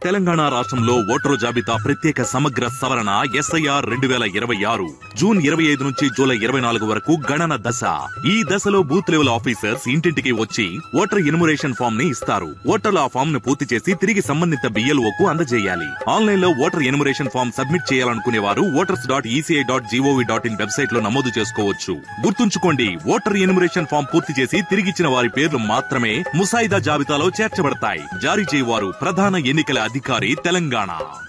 తెలంగాణ రాష్ట్రంలో ఓటరు జాబితా ప్రత్యేక సమగ్ర సవరణ ఎస్ఐఆర్ రెండు వేల ఇరవై ఆరు జూన్ ఇరవై ఐదు నుంచి జూలై ఇరవై నాలుగు వరకు గణన దశ ఈ దశలో బూత్ లెవెల్ ఆఫీసర్స్ ఇంటింటికి వచ్చి ఓటర్ ఇనుమరేషన్ ఫామ్ ని ఇస్తారు ఓటర్లు ఆ ఫామ్ ను పూర్తి చేసి తిరిగి సంబంధిత బిఎల్ఓ కు అందజేయాలి ఆన్లైన్ లో ఓటర్ ఎనుమరేషన్ ఫామ్ సబ్మిట్ చేయాలనుకునే వారు voters dot ECI dot GOV dot in website లో నమోదు చేసుకోవచ్చు గుర్తుంచుకోండి ఓటర్ ఎనుమరేషన్ ఫామ్ పూర్తి చేసి తిరిగిచ్చిన వారి పేర్లు మాత్రమే ముసాయిదా జాబితాలో చేర్చబడతాయి జారీ చేయవారు ప్రధాన ఎన్నికల అధికారి తెలంగాణ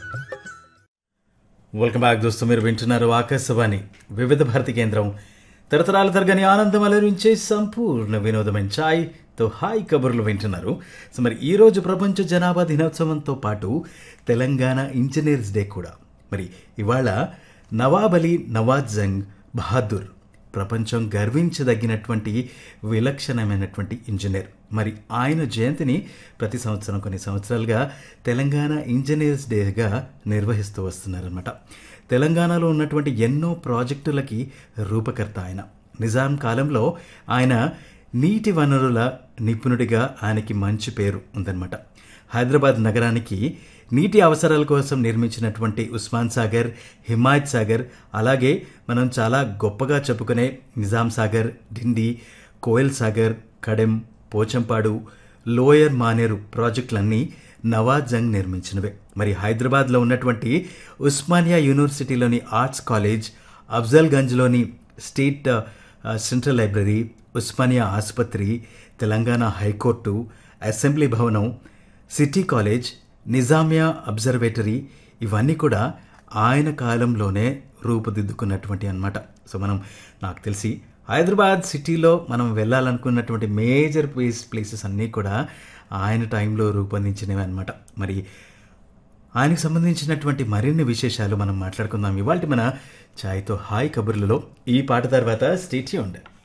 వెల్కమ్ బ్యాక్ దోస్తు మీరు వింటున్నారు ఆకాశవాణి వివిధ భారతి కేంద్రం తరతరాల తరగని ఆనందం అలరించే సంపూర్ణ వినోదమైన ఛాయ్ తో హాయ్ కబుర్లు వింటున్నారు సో మరి ఈరోజు ప్రపంచ జనాభా దినోత్సవంతో పాటు తెలంగాణ ఇంజనీర్స్ డే కూడా మరి ఇవాళ నవాబ్ అలీ నవాజ్ జంగ్ బహాదూర్ ప్రపంచం గర్వించదగినటువంటి విలక్షణమైనటువంటి ఇంజనీర్ మరి ఆయన జయంతిని ప్రతి సంవత్సరం కొన్ని సంవత్సరాలుగా తెలంగాణ ఇంజనీర్స్ డేగా నిర్వహిస్తూ వస్తున్నారనమాట తెలంగాణలో ఉన్నటువంటి ఎన్నో ప్రాజెక్టులకి రూపకర్త ఆయన నిజాం కాలంలో ఆయన నీటి వనరుల నిపుణుడిగా ఆయనకి మంచి పేరు ఉందన్నమాట హైదరాబాద్ నగరానికి నీటి అవసరాల కోసం నిర్మించినటువంటి ఉస్మాన్ సాగర్ హిమాయత్ సాగర్ అలాగే మనం చాలా గొప్పగా చెప్పుకునే నిజాం సాగర్ డిండి కోయల్ సాగర్ కడెం పోచంపాడు లోయర్ మానేరు ప్రాజెక్టులన్నీ నవాజ్ జంగ్ నిర్మించినవే మరి హైదరాబాద్లో ఉన్నటువంటి ఉస్మానియా యూనివర్సిటీలోని ఆర్ట్స్ కాలేజ్ అఫ్జల్గంజ్లోని స్టేట్ ఆ, సెంట్రల్ లైబ్రరీ ఉస్మానియా ఆసుపత్రి తెలంగాణ హైకోర్టు అసెంబ్లీ భవనం సిటీ కాలేజ్ నిజామియా అబ్జర్వేటరీ ఇవన్నీ కూడా ఆయన కాలంలోనే రూపుదిద్దుకున్నటువంటి అన్నమాట సో మనం నాకు తెలిసి హైదరాబాద్ సిటీలో మనం వెళ్ళాలనుకున్నటువంటి మేజర్ ప్లేస్ ప్లేసెస్ అన్నీ కూడా ఆయన టైంలో రూపొందించినవి అనమాట మరి ఆయనకు సంబంధించినటువంటి మరిన్ని విశేషాలు మనం మాట్లాడుకుందాం ఇవాళ మన ఛాయ్తో హాయ్ కబుర్లలో ఈ పాట తర్వాత స్టేట్యూండ్